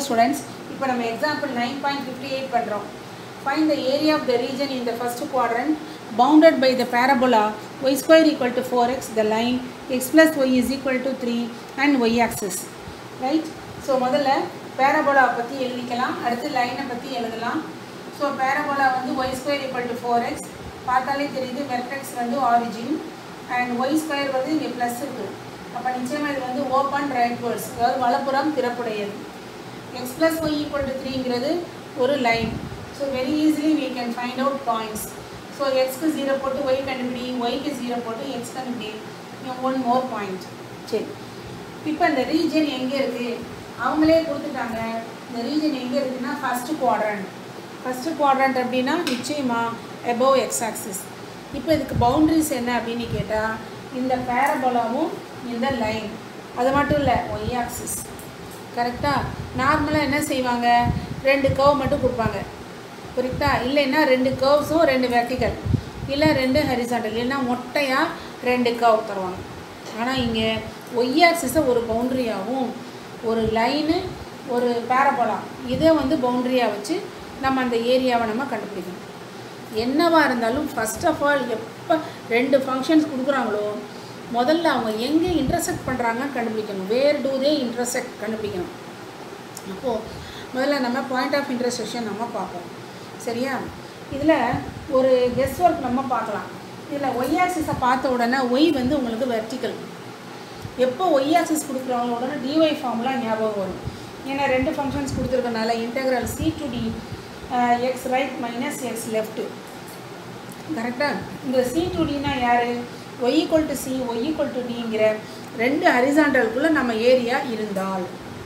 Students இப்போ நம்ம example nine point fifty eight பண்ணுறோம் find the area of the region in the first quadrant bounded by the parabola y square equal to 4x the line x plus y is equal to 3 and y axis right so முதல்ல parabola பற்றி எழுதிக்கலாம் அடுத்து லைனை பற்றி எழுதலாம் so parabola வந்து y square equal to four x பார்த்தாலே தெரியுது வெர்டெக்ஸ் வந்து ஆரிஜின் அண்ட் ஒய் ஸ்கொயர் வந்து இங்கே ப்ளஸ் இருக்குது அப்போ நிச்சயமாக இது வந்து ஓப்பன் ரைட் வேர்ட்ஸ் அதாவது வலப்புறம் திறப்புடையது x plus y equal to த்ரீங்கிறது ஒரு line so very easily we can find out points so எக்ஸ்க்கு ஜீரோ போட்டு ஒய் கண்டுபிடி ஒய்க்கு ஜீரோ போட்டு எக்ஸ் கண்டுபிடி ஒன் மோர் பாயிண்ட் சரி இப்போ இந்த ரீஜன் எங்கே இருக்குது அவங்களே கொடுத்துட்டாங்க இந்த ரீஜன் எங்கே இருக்குன்னா ஃபஸ்ட்டு குவாட்ரண்ட் ஃபஸ்ட்டு குவாட்ரண்ட் அப்படின்னா நிச்சயமா எபோவ் எக்ஸ் ஆக்சிஸ் இப்போ இதுக்கு பவுண்ட்ரிஸ் என்ன அப்படின்னு கேட்டால் இந்த பேரபோலாவும் இந்த லைன் அது மட்டும் இல்லை ஒய் ஆக்சிஸ் கரெக்டாக நார்மலாக என்ன செய்வாங்க ரெண்டு கர்வ் மட்டும் கொடுப்பாங்க புரியுதா இல்லைன்னா ரெண்டு கர்வ்ஸும் ரெண்டு வெர்டிக்கல் இல்லை ரெண்டு ஹரிசாண்டல் இல்லைன்னா மொட்டையாக ரெண்டு கர்வ் தருவாங்க ஆனால் இங்கே ஒய் ஆக்சிஸை ஒரு பவுண்ட்ரியாகவும் ஒரு லைனு ஒரு பேரபோலா இதை வந்து பவுண்ட்ரியாக வச்சு நம்ம அந்த ஏரியாவை நம்ம கண்டுபிடிக்கணும் என்னவாக இருந்தாலும் ஃபஸ்ட் ஆஃப் ஆல் எப்போ ரெண்டு ஃபங்க்ஷன்ஸ் கொடுக்குறாங்களோ முதல்ல அவங்க எங்கே இன்டர்செக்ட் பண்ணுறாங்கன்னு கண்டுபிடிக்கணும் வேர் டூ தே இன்டர்செக்ட் கண்டுபிடிக்கணும் அப்போது முதல்ல நம்ம பாயிண்ட் ஆஃப் இன்டர்செக்ஷன் நம்ம பார்ப்போம் சரியா இதில் ஒரு கெஸ் ஒர்க் நம்ம பார்க்கலாம் இதில் ஒய் ஆக்சிஸை பார்த்த உடனே ஒய் வந்து உங்களுக்கு வெர்டிக்கல் எப்போ ஒய் ஆக்சிஸ் கொடுக்குறவங்க உடனே டிஒய் ஃபார்முலா ஞாபகம் வரும் ஏன்னா ரெண்டு ஃபங்க்ஷன்ஸ் கொடுத்துருக்கனால integral c to d x right minus x left கரெக்டாக இந்த சி டு டினா யார் y equal to c y equal to டிங்கிற ரெண்டு ஹரிசாண்டலுக்குள்ளே நம்ம ஏரியா இருந்தால்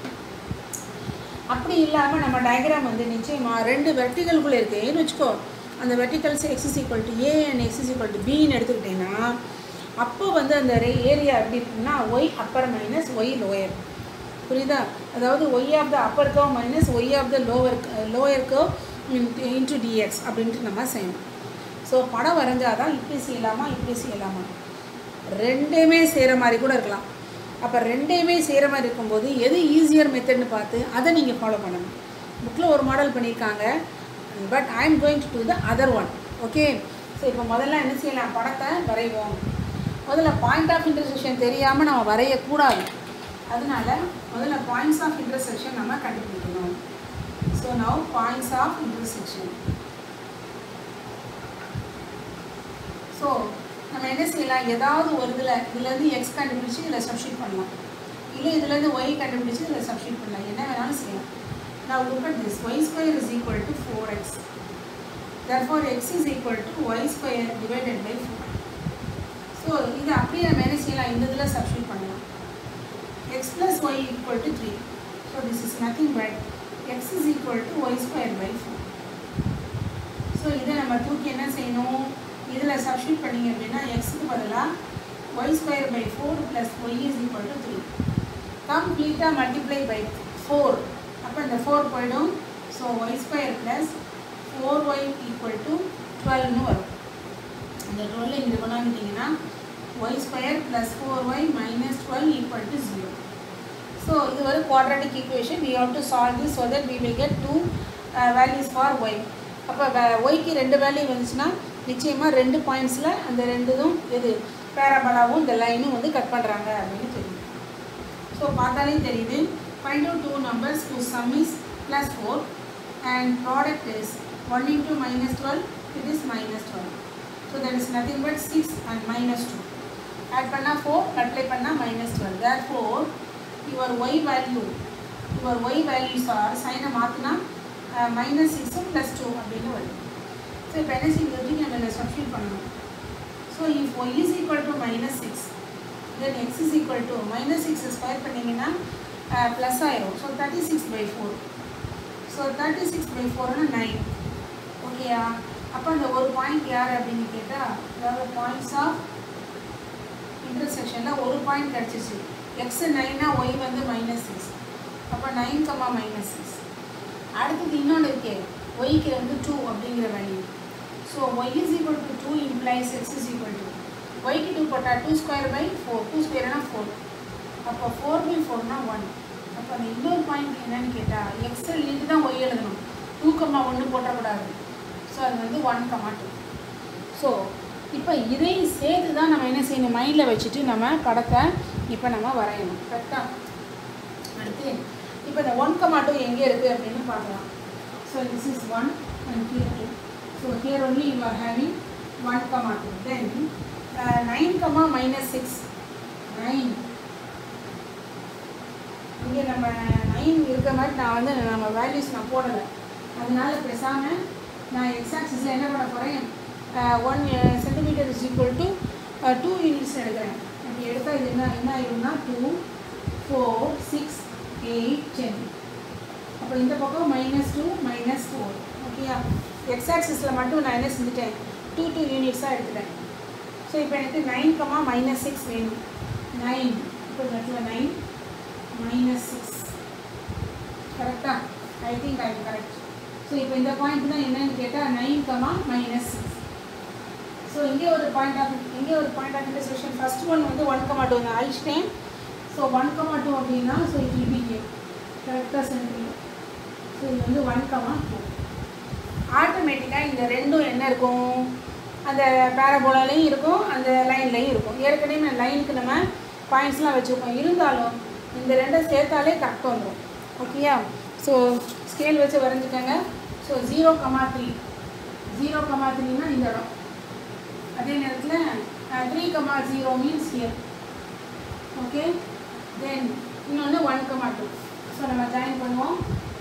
அப்படி இல்லாமல் நம்ம டயக்ராம் வந்து நிச்சயமாக ரெண்டு வெர்டிகல்குள்ளே இருக்குது ஏன்னு வச்சுக்கோ அந்த verticals x is equal to a and x is equal to பின்னு எடுத்துக்கிட்டிங்கன்னா அப்போ வந்து அந்த ஏரியா எப்படி இருக்குன்னா y upper minus y lower புரியுதா அதாவது y of the upper curve minus y of the lower lower curve into dx அப்படின்ட்டு நம்ம செய்யணும் ஸோ படம் வரைஞ்சால் தான் இப்படி செய்யலாமா இப்படி செய்யலாமா ரெண்டுமே செய்கிற மாதிரி கூட இருக்கலாம் அப்போ ரெண்டையுமே செய்கிற மாதிரி இருக்கும்போது எது ஈஸியர் மெத்தட்னு பார்த்து அதை நீங்கள் ஃபாலோ பண்ணணும் புக்கில் ஒரு மாடல் பண்ணியிருக்காங்க but I am going to do the other one okay so இப்போ முதல்ல என்ன செய்யலாம் படத்தை வரைவோம் முதல்ல பாயிண்ட் ஆஃப் இன்டர்செக்ஷன் தெரியாமல் நம்ம வரையக்கூடாது அதனால முதல்ல பாயிண்ட்ஸ் ஆஃப் இன்டர்செக்ஷன் நம்ம கண்டுபிடிக்கணும் so now points of intersection so நம்ம என்ன செய்யலாம் ஏதாவது ஒரு இதில் இதுலேருந்து எக்ஸ் கண்டுபிடிச்சி இதில் சப்ஸ்டியூட் பண்ணலாம் இல்லை இதுலேருந்து ஒய் கண்டுபிடிச்சி இதில் சப்ஸ்டியூட் பண்ணலாம் என்ன வேணாலும் செய்யலாம் நான் look at this y square is equal to four x therefore x is equal to y square divided by four so இது அப்படியே நம்ம என்ன செய்யலாம் இந்த இதில் சப்ஸ்டியூட் பண்ணலாம் x plus y equal to three so this is nothing but x is equal to y square by four so இதை நம்ம தூக்கி என்ன செய்யணும் இதில் சப்ஸ்டியூட் பண்ணிங்க அப்படின்னா எக்ஸுக்கு பதிலாக y square by four plus y is equal to three கம்ப்ளீட்டாக மல்டிப்ளை பை ஃபோர் அப்போ இந்த ஃபோர் போயிடும் so y square plus four y equal to டுவெல்னு வரும் இந்த டுவெல் இங்கே கொண்டாந்துட்டிங்கன்னா y square plus four y minus twelve equal to zero so இது ஒரு quadratic equation we have to solve this so that we will get two values for y அப்போ ஒய்க்கு ரெண்டு வேல்யூ வந்துச்சுன்னா நிச்சயமாக ரெண்டு பாயிண்ட்ஸில் அந்த ரெண்டுதும் இது பேரபலாவும் இந்த லைனும் வந்து கட் பண்ணுறாங்க அப்படின்னு தெரியும் ஸோ பார்த்தாலே தெரியுது find out two numbers to sum is plus four and product is one into minus twelve it is minus twelve so that is nothing but six and minus two add பண்ணால் four multiply பண்ணால் minus twelve therefore your y value your y values are சைனை மாற்றினா minus சிக்ஸும் plus two அப்படின்னு வருது so இப்போ என்ன செய்யுது நம்ம இதில் சப்ஸ்டியூட் பண்ணணும் so if y is equal to minus six then x is equal to minus six square பண்ணிங்கன்னா ப்ளஸ் ஆயிரும் so thirty six by four so thirty six by ஃபோர்னு நைன் ஓகேயா அப்போ அந்த ஒரு பாயிண்ட் யார் அப்படின்னு கேட்டால் அதாவது பாயிண்ட்ஸ் ஆஃப் இன்டர்செக்ஷனில் ஒரு பாயிண்ட் கிடச்சிச்சு எக்ஸ் நைனா ஒய் வந்து மைனஸ் சிக்ஸ் அப்போ நைன் கம்மா மைனஸ் சிக்ஸ் அடுத்தது இன்னொன்று இருக்கே ஒய்க்கு வந்து டூ அப்படிங்கிற value so y is equal to two implies x is equal to ஒய்க்கு டூ போட்டால் two square by four two ஸ்கொயர்னா ஃபோர் அப்போ ஃபோர் பை ஃபோர்னா ஒன் அப்போ அந்த இன்னொரு பாயிண்ட் என்னன்னு கேட்டால் எக்ஸல் இது தான் ஒய் எழுதணும் டூ கம்மா ஒன்று போட்டக்கூடாது ஸோ அது வந்து ஒன் கம்மா டூ ஸோ இப்போ இதையும் சேர்த்து தான் நம்ம என்ன செய்யணும் மைண்டில் வச்சுட்டு நம்ம படத்தை இப்போ நம்ம வரையணும் கரெக்டாக அடுத்து இப்போ இந்த ஒன் கமா டூ எங்கே இருக்குது அப்படின்னு பார்க்கலாம் so this is one and here two so here only you are having one comma two then nine comma minus six nine இங்கே நம்ம நைன் இருக்க மாதிரி நான் வந்து நம்ம வேல்யூஸ் நான் போடலை அதனால பேசாமல் நான் எக்ஸாக்சிஸில் என்ன பண்ண போகிறேன் one centimetre is equal to two units எடுக்கிறேன் அப்படி எடுத்தால் இது என்ன என்ன ஆயிரும்னா two four six eight ten அப்போ இந்த பக்கம் மைனஸ் டூ மைனஸ் ஃபோர் ஓகேயா எக்ஸாக்சிஸில் மட்டும் நான் என்ன செஞ்சுட்டேன் டூ டூ யூனிட்ஸாக எடுத்துட்டேன் ஸோ இப்போ எனக்கு நைன் கமா மைனஸ் சிக்ஸ் வேணும் நைன் இப்போ இந்த இடத்துல நைன் மைனஸ் சிக்ஸ் கரெக்டா I think I correct so இப்போ இந்த பாயிண்ட் தான் என்னன்னு கேட்டால் nine comma minus six so இங்கே ஒரு பாயிண்ட் ஆஃப் இங்கே ஒரு point of intersection first one வந்து ஒன் கமா டூ நான் அழிச்சிட்டேன் ஸோ ஒன் கமா டூ அப்படின்னா so it will be here கரெக்டாக சென்ட்ரிங் ஸோ இது வந்து ஒன் கமா டூ ஆட்டோமேட்டிக்காக இந்த ரெண்டும் என்ன இருக்கும் அந்த பேரபோலாலையும் இருக்கும் அந்த லைன்லையும் இருக்கும் ஏற்கனவே நான் லைனுக்கு நம்ம பாயிண்ட்ஸ்லாம் வச்சுருக்கோம் இருந்தாலும் இந்த ரெண்டும் சேர்த்தாலே கரெக்டாக வந்துடும் ஓகேயா ஸோ ஸ்கேல் வச்சு வரைஞ்சிக்கோங்க so zero comma three zero comma த்ரீனா இந்த இடம் அதே நேரத்தில் three comma zero means here okay then இன்னொன்று ஒன் கமா டூ ஸோ நம்ம ஜாயின் பண்ணுவோம்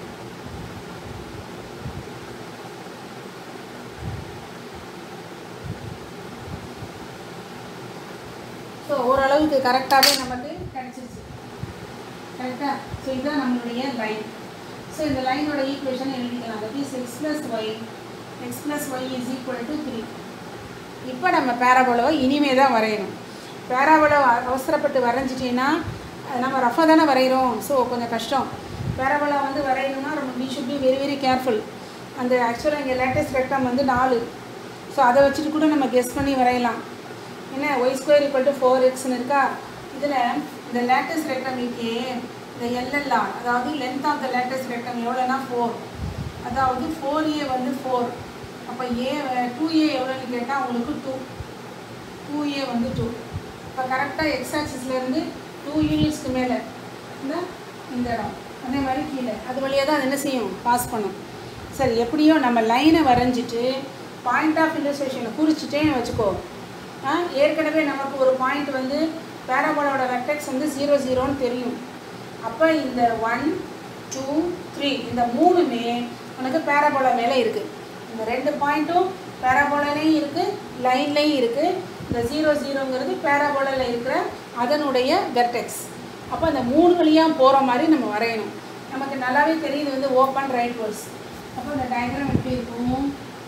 ஸோ ஓரளவுக்கு கரெக்டாகவே நமக்கு கிடச்சிருச்சு கரெக்டாக ஸோ இதுதான் நம்மளுடைய லைன் ஸோ இந்த லைனோட ஈக்குவேஷன் எழுதிக்கலாம் that is x plus y x plus y is equal to three இப்போ நம்ம பேராபோலவை இனிமே தான் வரையணும் பேராபோலோ அவசரப்பட்டு வரைஞ்சிட்டிங்கன்னா அது நம்ம ரஃபாக தானே வரைகிறோம் ஸோ கொஞ்சம் கஷ்டம் பேராபோலா வந்து வரையணும்னா ரொம்ப we should be very very careful அந்த ஆக்சுவலாக இங்கே லேட்டஸ்ட் ரெக்டம் வந்து நாலு ஸோ அதை வச்சுட்டு கூட நம்ம கெஸ் பண்ணி வரையலாம் என்ன y square equal to four எக்ஸ்னு இருக்கா இதில் இந்த லேட்டஸ்ட் ரெக்டம் இருக்கே இந்த எல்எல்ஆர் அதாவது length of the latest rectum எவ்வளோனா ஃபோர் அதாவது ஃபோர் ஏ வந்து ஃபோர் அப்போ ஏ டூ ஏ எவ்வளோன்னு கேட்டால் உங்களுக்கு டூ டூ ஏ வந்து டூ இப்போ கரெக்டாக எக்ஸ் ஆக்சிஸ்லேருந்து டூ யூனிட்ஸ்க்கு மேலே இந்த இந்த இடம் அதே மாதிரி கீழே அது வழியாக தான் அது என்ன செய்யும் பாஸ் பண்ணும் சரி எப்படியோ நம்ம லைனை வரைஞ்சிட்டு பாயிண்ட் ஆஃப் இன்டர்செக்ஷனை குறிச்சிட்டேன்னு வச்சுக்கோ ஆ, ஏற்கனவே நமக்கு ஒரு பாயிண்ட் வந்து பேராபோலோட வெக்டெக்ஸ் வந்து ஜீரோ ஜீரோன்னு தெரியும் அப்போ இந்த ஒன் டூ த்ரீ இந்த மூணுமே உனக்கு பேராபோலா மேலே இருக்குது இந்த ரெண்டு பாயிண்ட்டும் பேராபோலாலையும் இருக்குது லைன்லையும் இருக்குது இந்த ஜீரோ ஜீரோங்கிறது பேராபோலாவில் இருக்கிற அதனுடைய வெர்டெக்ஸ் அப்போ அந்த மூணு வழியாக போகிற மாதிரி நம்ம வரையணும் நமக்கு நல்லாவே தெரியுது வந்து ஓப்பன் ரைட் வேர்ஸ் அப்போ இந்த டயக்ராம் எப்படி இருக்கும்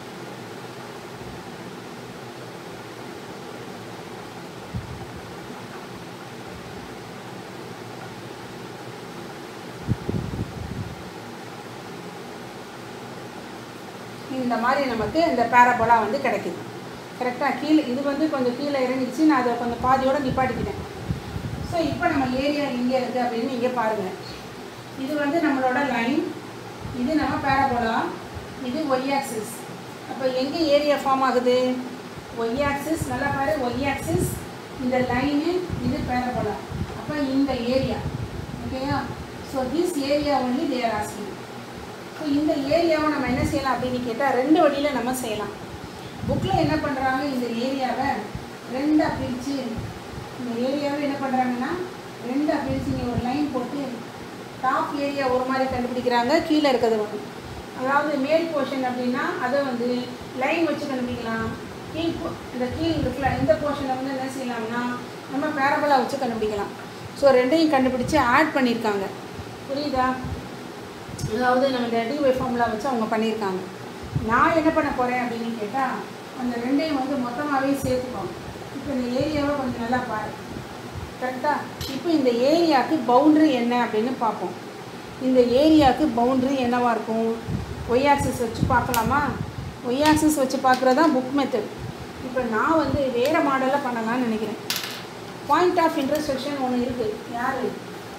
இந்த மாதிரி நமக்கு இந்த பேரபோலா வந்து கிடைக்குது கரெக்டாக கீழே இது வந்து கொஞ்சம் கீழே இறங்கிடுச்சு நான் அதை கொஞ்சம் பாதியோட நிப்பாட்டிக்கிட்டேன் ஸோ இப்போ நம்ம ஏரியா எங்கே இருக்குது அப்படின்னு இங்கே பாருங்கள் இது வந்து நம்மளோட லைன் இது நம்ம பேரபோலா இது ஒய் ஆக்சிஸ் அப்போ எங்கே ஏரியா ஃபார்ம் ஆகுது ஒய் ஆக்சிஸ் நல்லா பாரு ஒய் ஆக்சிஸ் இந்த லைனு இது பேரபோலா அப்போ இந்த ஏரியா ஓகேயா so this area only they're asking so இந்த ஏரியாவை நம்ம என்ன செய்யலாம் அப்படின்னு கேட்டால் ரெண்டு வழியில் நம்ம செய்யலாம் புக்கில் என்ன பண்ணுறாங்க இந்த ஏரியாவை ரெண்டாக பிரித்து இந்த ஏரியாவை என்ன பண்ணுறாங்கன்னா ரெண்டாக பிரித்து இங்கே ஒரு லைன் போட்டு டாப் ஏரியா ஒரு மாதிரி கண்டுபிடிக்கிறாங்க கீழே இருக்கிறது ஒன்று அதாவது மேல் போர்ஷன் அப்படின்னா அதை வந்து லைன் வச்சு கண்டுபிடிக்கலாம் கீழ் po- இந்த கீழ் இருக்குல்ல இந்த போர்ஷனை வந்து என்ன செய்யலாம்னா நம்ம பேரபலா வச்சு கண்டுபிடிக்கலாம் ஸோ ரெண்டையும் கண்டுபிடிச்சு ஆட் பண்ணியிருக்காங்க புரியுதா அதாவது நம்ம இந்த டிவை ஃபார்முலா வச்சு அவங்க பண்ணியிருக்காங்க நான் என்ன பண்ண போகிறேன் அப்படின்னு கேட்டால் அந்த ரெண்டையும் வந்து மொத்தமாகவே சேர்த்துக்கோங்க இப்போ இந்த ஏரியாவை கொஞ்சம் நல்லா பாரு கரெக்டாக இப்போ இந்த ஏரியாவுக்கு பவுண்ட்ரி என்ன அப்படின்னு பார்ப்போம் இந்த ஏரியாவுக்கு பவுண்ட்ரி என்னவா இருக்கும் ஒய் ஆக்சிஸ் வச்சு பார்க்கலாமா ஒய் ஆக்சிஸ் வச்சு பார்க்குறது தான் புக் மெத்தட் இப்போ நான் வந்து வேறு மாடலில் பண்ணலாம்னு நினைக்கிறேன் பாயிண்ட் ஆஃப் இன்டர்செக்ஷன் ஒன்று இருக்குது யார்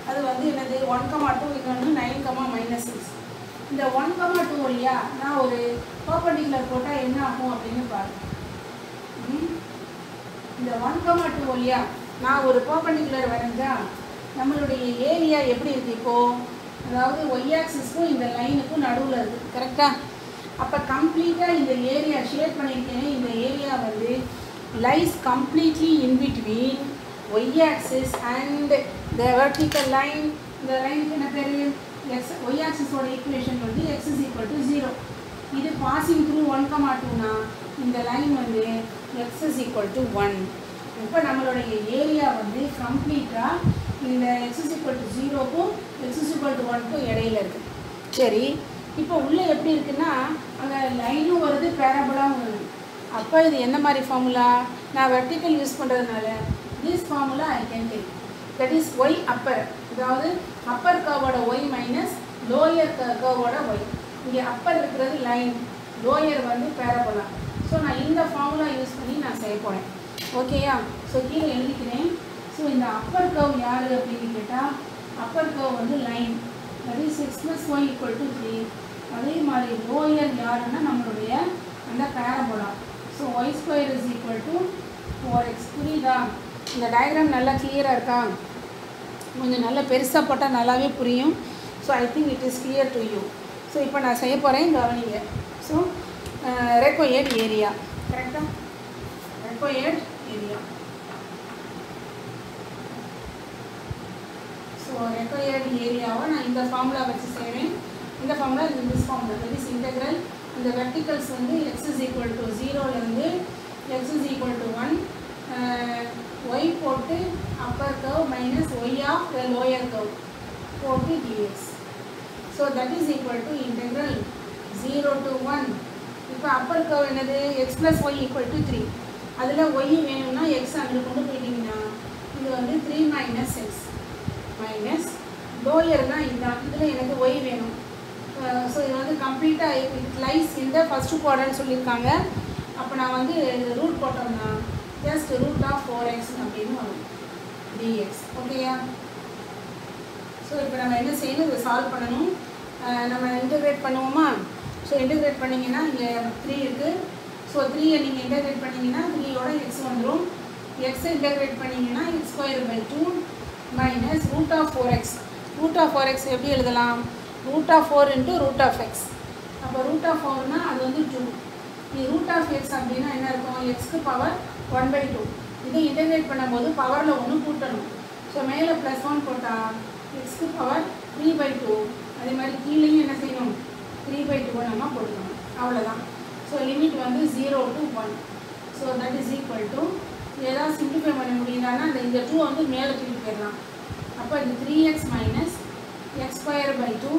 அது வந்து என்னது ஒன் கமா டூ இன்னொன்று நைன் கமா மைனஸ் சிக்ஸ் இந்த ஒன் கமா டூ வழியா நான் ஒரு பர்பண்டிகுலர் போட்டால் என்ன ஆகும் அப்படின்னு பாருங்க ம்? இந்த ஒன் கமா டூ வழியா நான் ஒரு பர்பண்டிகுலர் வரைஞ்சா நம்மளுடைய ஏரியா எப்படி இருக்கு இப்போ அதாவது ஒய் ஆக்சிஸ்க்கும் இந்த லைனுக்கும் நடுவில் இருக்குது கரெக்டாக அப்போ கம்ப்ளீட்டாக இந்த ஏரியா ஷேட் பண்ணியிருக்கேனே இந்த ஏரியா வந்து lies completely in between y axis and the vertical line இந்த லைனுக்கு என்ன பேர் எக்ஸ் ஒய் ஆக்சிஸோட ஈக்குவேஷன் வந்து x is equal to zero இது பாசிங் த்ரூ ஒன் கமா டூனா இந்த லைன் வந்து x is equal to one இப்போ நம்மளுடைய ஏரியா வந்து கம்ப்ளீட்டாக இந்த எக்ஸ் இஸ் ஈக்குவல் டு ஜீரோக்கும் எக்ஸ் இஸ் ஈக்குவல் டு ஒன்க்கும் இடையில இருக்குது சரி இப்போ உள்ளே எப்படி இருக்குன்னா அங்கே லைனும் வருது பேரபுளாகவும் வருது அப்போ இது என்ன மாதிரி ஃபார்முலா நான் வெர்டிக்கல் யூஸ் பண்ணுறதுனால this formula I can take that is y upper அதாவது அப்பர் கர்வோட ஒய் மைனஸ் லோயர் கர்வோட ஒய் இங்கே அப்பர் இருக்கிறது லைன் லோயர் வந்து பேரபோலா ஸோ நான் இந்த ஃபார்முலா யூஸ் பண்ணி நான் செய்ய போகிறேன் ஓகேயா ஸோ கீழே எழுதிக்கிறேன் ஸோ இந்த அப்பர் கர்வ் யார் அப்படின்னு கேட்டால் அப்பர் கர்வ் வந்து line that is six plus y equal to three அதே மாதிரி லோயர் யாருன்னா நம்மளுடைய அந்த parabola so y square is equal to four x புரியுதா இந்த டயக்ராம் நல்லா கிளியராக இருக்கா கொஞ்சம் நல்லா பெருசாக போட்டால் நல்லாவே புரியும் so I think it is clear to you so இப்போ நான் செய்ய போகிறேன் கவனிங்க ஸோ ரெக்கோயர்ட் ஏரியா கரெக்டாக ரெக்கோயர்ட் ஏரியா ஸோ ரெக்கோயர்ட் ஏரியாவை நான் இந்த ஃபார்முலா வச்சு செய்வேன் இந்த ஃபார்முலா இது this formula that is integral இந்த வெர்டிகல்ஸ் வந்து எக்ஸ் இஸ் ஈக்குவல் டு ஜீரோலேருந்து x is equal to one y போட்டு upper curve minus y of the lower curve போட்டு dx so that is equal to integral zero to one இப்போ upper curve என்னது x plus y equal to three அதில் y வேணும்னா x அங்கே கொண்டு போயிட்டீங்கன்னா இது வந்து த்ரீ மைனஸ் எக்ஸ் மைனஸ் லோயர்னா இதுதான் இதில் எனக்கு ஒய் வேணும் ஸோ இது வந்து கம்ப்ளீட்டாக இட் லைஸ் இந்த ஃபஸ்ட்டு குவாட்ரன்னு சொல்லியிருக்காங்க அப்போ நான் வந்து ரூட் போட்டோம்னா just root of four x அப்படின்னு வரும் டிஎக்ஸ் ஓகேயா ஸோ இப்போ நம்ம என்ன செய்யணும் இதை சால்வ் பண்ணணும் அஹ் நம்ம இன்டகிரேட் பண்ணுவோமா ஸோ இன்டகிரேட் பண்ணிங்கன்னா இங்கே த்ரீ இருக்குது ஸோ த்ரீயை நீங்கள் இன்டகிரேட் பண்ணிங்கன்னா த்ரீயோட எக்ஸ் வந்துடும் எக்ஸை இன்டகிரேட் பண்ணிங்கன்னா x square by two minus root of four x root of four x எப்படி எழுதலாம் root of four into root of x அப்போ ரூட் ஆஃப் ஃபோர்னா அது வந்து டூ இது ரூட் ஆஃப் எக்ஸ் அப்படின்னா என்ன இருக்கும் எக்ஸ்க்கு பவர் ஒன் பை டூ இதை இன்டகிரேட் பண்ணும்போது பவரில் ஒன்று கூட்டணும் ஸோ மேலே ப்ளஸ் ஒன் போட்டால் எக்ஸ்க்கு பவர் த்ரீ பை டூ அதே மாதிரி கீழேயும் என்ன செய்யணும் த்ரீ பை டூ நம்ம போட்டுக்கணும் அவ்வளோதான் ஸோ லிமிட் வந்து zero to one so that is equal to ஏதாவது சிம்பிளிஃபை பண்ண முடியுதானா அந்த இந்த டூ வந்து மேலே தூக்கி போயிடலாம் அப்போ இது three x minus x square by two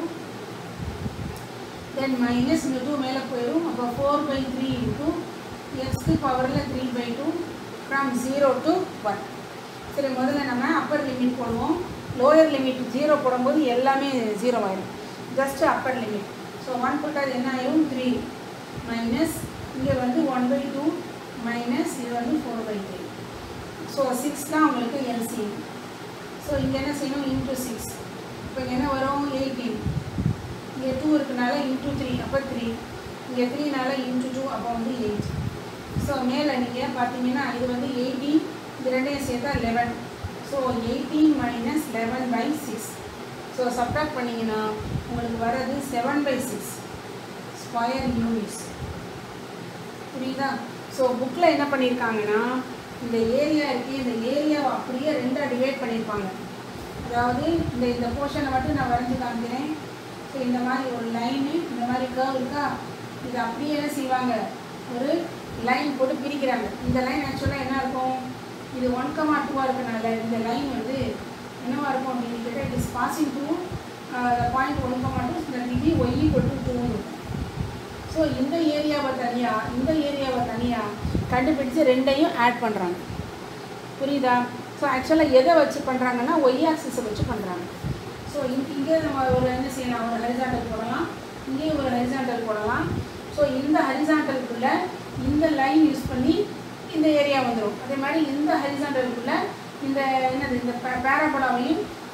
then minus இந்த டூ மேலே போயிடும் அப்போ ஃபோர் பை த்ரீ இன்ட்டு எக்ஸ்க்கு பவரில் three by two from zero to one சரி முதல்ல நம்ம அப்பர் லிமிட் போடுவோம் லோயர் லிமிட் ஜீரோ போடும்போது எல்லாமே ஜீரோ ஆயிடும் just upper limit so one போட்டால் என்ன ஆயிரும் த்ரீ மைனஸ் இங்கே வந்து ஒன் பை டூ மைனஸ் இது வந்து four by three so six தான் உங்களுக்கு எல்சிஎம் ஸோ இங்கே என்ன செய்யணும் இன்ட்டு சிக்ஸ் இப்போ இங்கே என்ன வரும் எயிட்டீன் இங்கே டூ இருக்கனால இன்ட்டு த்ரீ அப்போ த்ரீ இங்கே த்ரீனால இன்ட்டு டூ அப்போ வந்து எயிட் ஸோ மேலே நீங்கள் பார்த்தீங்கன்னா இது வந்து எயிட்டீன் இது ரெண்டையும் சேர்த்தா eleven so eighteen minus eleven by six so subtract பண்ணிங்கன்னா உங்களுக்கு வர்றது seven by six square units புரியுதா ஸோ புக்கில் என்ன பண்ணியிருக்காங்கன்னா இந்த ஏரியா இருக்குது இந்த ஏரியாவை அப்படியே ரெண்டாக டிவைட் பண்ணியிருப்பாங்க அதாவது இந்த இந்த போர்ஷனை மட்டும் நான் வரைஞ்சி காமிக்கிறேன் ஸோ இந்த மாதிரி ஒரு லைனு இந்த மாதிரி கேர்வ் இருக்கா இது அப்படியே என்ன செய்வாங்க ஒரு லைன் போட்டு பிரிக்கிறாங்க இந்த லைன் ஆக்சுவலாக என்ன இருக்கும் இது ஒன் கமா டூவாக இருக்கனால இந்த லைன் வந்து என்னவா இருக்கும் அப்படின்னு கேட்டால் it is passing to point one comma two இந்த டிகிரி ஒய் கொட்டு டூன்னு இருக்கும் ஸோ இந்த ஏரியாவை தனியாக இந்த ஏரியாவை தனியாக கண்டுபிடிச்சு ரெண்டையும் ஆட் பண்ணுறாங்க புரியுதா ஸோ ஆக்சுவலாக எதை வச்சு பண்ணுறாங்கன்னா ஒய் ஆக்சிஸை வச்சு பண்ணுறாங்க ஸோ இங்கே இங்கே நம்ம ஒரு என்ன செய்யலாம் ஒரு ஹரிசாண்டல் போடலாம் இங்கேயும் ஒரு ஹரிசாண்டல் போடலாம் ஸோ இந்த ஹரிசாண்டலுக்குள்ளே இந்த லைன் யூஸ் பண்ணி இந்த ஏரியா வந்துடும் அதே மாதிரி இந்த ஹரிசாண்டலுக்குள்ளே இந்த என்னது இந்த பேராபோலாவையும்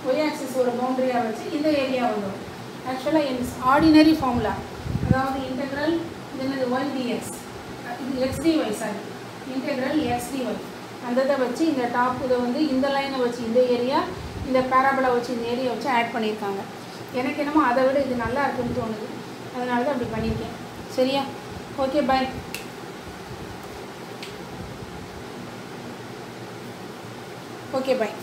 ஒய் ஆக்சிஸ் ஒரு பவுண்டரியாக வச்சு இந்த ஏரியா வந்துடும் ஆக்சுவலாக என் ஆர்டினரி ஃபார்முலா அதாவது இன்டெக்ரல் இது என்னது ஒன் டிஎக்ஸ் இது எக்ஸ்டிஒய் சாரி இன்டெக்ரல் எக்ஸ்டிஒய் அந்த இதை வச்சு இந்த டாப் இதை வந்து இந்த லைனை வச்சு இந்த ஏரியா இந்த பேராபலா வச்சு இந்த ஏரியா வச்சு ஆட் பண்ணியிருக்காங்க எனக்கு என்னமோ அதை விட இது நல்லா இருக்குன்னு தோணுது அதனால தான் அப்படி பண்ணியிருக்கேன் சரியா ஓகே பாய் ஓகே பாய்